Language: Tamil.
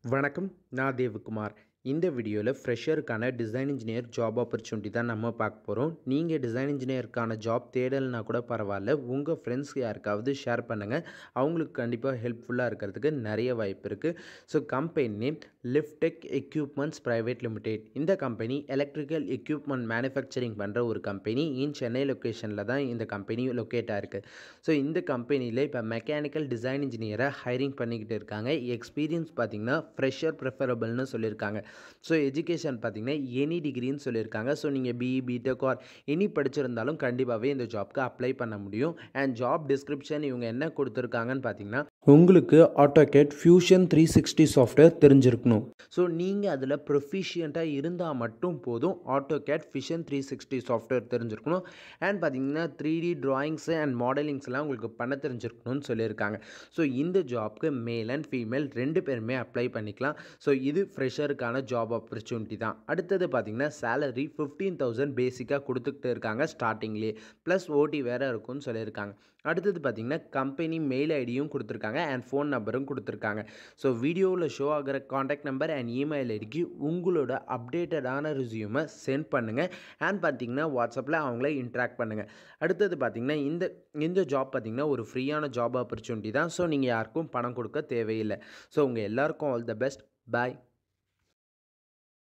வணக்கம் நான் தேவகுமார் இந்த வீடியோவில் ஃப்ரெஷருக்கான டிசைன் இன்ஜினியர் ஜாப் ஆப்பர்ச்சுனிட்டி தான் நம்ம பார்க்க போகிறோம் நீங்கள் டிசைன் இன்ஜினியருக்கான ஜாப் தேடலைனா கூட பரவாயில்ல உங்கள் ஃப்ரெண்ட்ஸ் யாருக்காவது ஷேர் பண்ணுங்கள் அவங்களுக்கு கண்டிப்பாக ஹெல்ப்ஃபுல்லாக இருக்கிறதுக்கு நிறைய வாய்ப்பு இருக்குது so company name Liftech equipments private limited இந்த கம்பெனி எலக்ட்ரிக்கல் எக்யூப்மெண்ட் மேனுஃபேக்சரிங் பண்ணுற ஒரு கம்பெனி இன் சென்னை லொக்கேஷனில் தான் இந்த கம்பெனி லொக்கேட் ஆயிருக்கு ஸோ இந்த கம்பெனியில் இப்போ மெக்கானிக்கல் டிசைன் இன்ஜினியரை ஹைரிங் பண்ணிக்கிட்டு இருக்காங்க எக்ஸ்பீரியன்ஸ் பார்த்தீங்கன்னா ஃப்ரெஷர் ப்ரிஃபரபிள்னு சொல்லியிருக்காங்க ஸோ எஜுகேஷன் பார்த்தீங்கன்னா எனி டிகிரின்னு சொல்லியிருக்காங்க ஸோ நீங்கள் பிஇ பிடெக் ஆர் எனி படிச்சிருந்தாலும் கண்டிப்பாகவே இந்த ஜாப்க்கு அப்ளை பண்ண முடியும் அண்ட் ஜாப் டிஸ்கிரிப்ஷன் இவங்க என்ன கொடுத்துருக்காங்கன்னு பார்த்தீங்கன்னா உங்களுக்கு AutoCAD fusion three sixty software தெரிஞ்சிருக்கணும் ஸோ நீங்கள் அதில் ப்ரொஃபிஷியண்ட்டாக இருந்தால் மட்டும் போதும் AutoCAD fusion three sixty software தெரிஞ்சிருக்கணும் அண்ட் பார்த்தீங்கன்னா த்ரீ டி ட்ராயிங்ஸு அண்ட் மாடலிங்ஸ்லாம் உங்களுக்கு பண்ண தெரிஞ்சிருக்கணும்னு சொல்லியிருக்காங்க ஸோ இந்த ஜாப்க்கு மேல் அண்ட் ஃபீமேல் ரெண்டு பேருமே அப்ளை பண்ணிக்கலாம் ஸோ இது ஃப்ரெஷருக்கான ஜாப் ஆப்பர்ச்சுனிட்டி தான் அடுத்தது பார்த்தீங்கன்னா சேலரி ஃபிஃப்டீன் தௌசண்ட் பேசிக்காக கொடுத்துக்கிட்டு இருக்காங்க ஸ்டார்டிங்லேயே ப்ளஸ் ஓடி வேறு இருக்கும்னு சொல்லியிருக்காங்க அடுத்தது பார்த்தீங்கன்னா கம்பெனி மெயில் ஐடியும் கொடுத்துருக்காங்க அண்ட் ஃபோன் நம்பரும் கொடுத்துருக்காங்க ஸோ வீடியோவில் ஷோ ஆகிற காண்டாக்ட் நம்பர் அண்ட் இமெயில் ஐடிக்கு உங்களோட அப்டேட்டடான ரிசியூமை சென்ட் பண்ணுங்கள் அண்ட் பார்த்தீங்கன்னா வாட்ஸ்அப்பில் அவங்கள இன்ட்ராக்ட் பண்ணுங்கள் அடுத்தது பார்த்தீங்கன்னா இந்த இந்த ஜாப் பார்த்தீங்கன்னா ஒரு ஃப்ரீயான ஜாப் ஆப்பர்ச்சுனிட்டி தான் ஸோ நீங்கள் யாருக்கும் பணம் கொடுக்க தேவையில்லை ஸோ உங்கள் எல்லாருக்கும் ஆல் த பெஸ்ட் பாய்